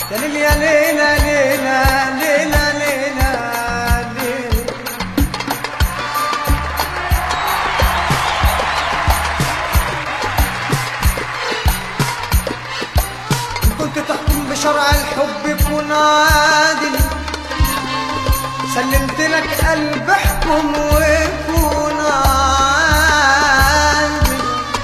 يا ليل يا ليلى ليلى ليلى ليلى ليلى إن كنت تحكم بشرع الحب كن عادل سلمت لك قلب احكم وكون عادل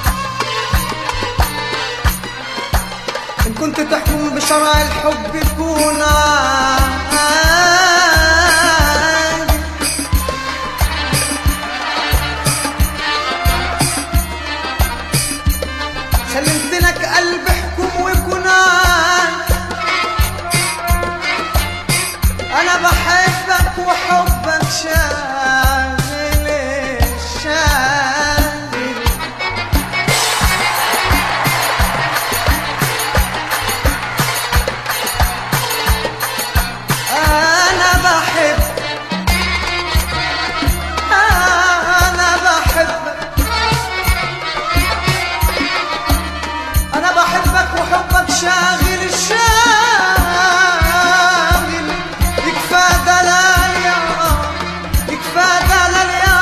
إن كنت تحكم بشرع الحب كون عادل سلمت لك قلب احكم وكون عادل انا بحبك وحبك شاغل الشاغل انا بحب انا بحبك انا بحبك وحبك شاغل الشاغل يكفى دلال يا يكفى دلال يا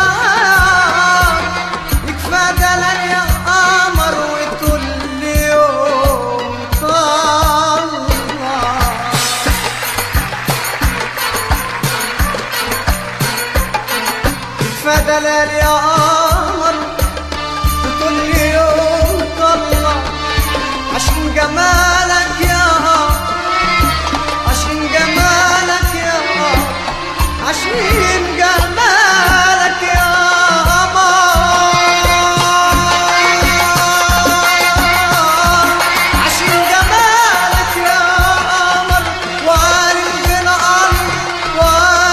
يكفى دلال يا قمر وكل يوم طلع يكفى دلال يا قمر وكل يوم طلع عشان جمالك يا عشان جمالك يا عشان جمالك يا قمر عشان جمالك يا قمر وعالم بين قلب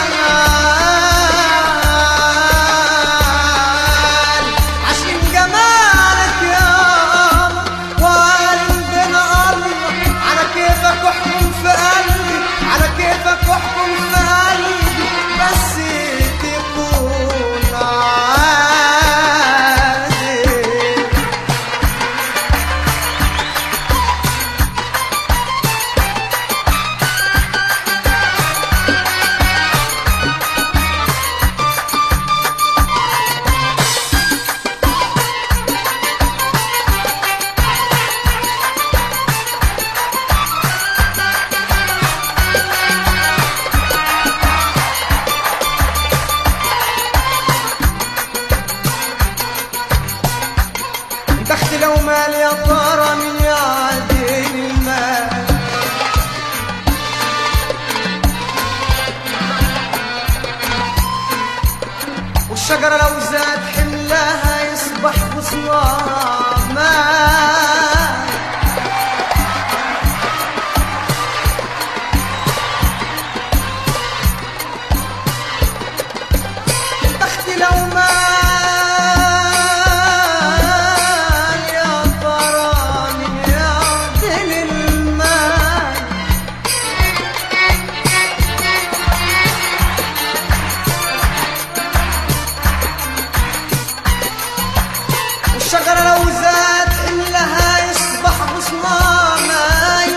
وعال عشان جمالك يا قمر وعالم بين قلب على كيفك احكم في قلبي على كيفك احكم في قلبي بس تكون عادل بخت لو مال يا ترى من يعدل المال والشجرة لو زاد حملها يصبح غصنها مال بخت لو مال يا ترى من يعدل المال والشجرة لو زاد حملها يصبح غصنها ماي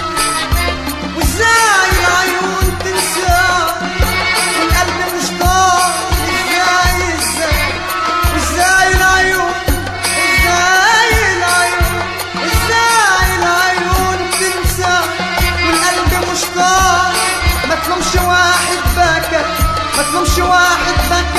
وازاي العيون تنسى والقلب مشتاق ازاي ازاي وازاي العيون ازاي العيون ازاي العيون تنسى والقلب مشتاق ما تلومش واحد بكى ما تلومش واحد بكى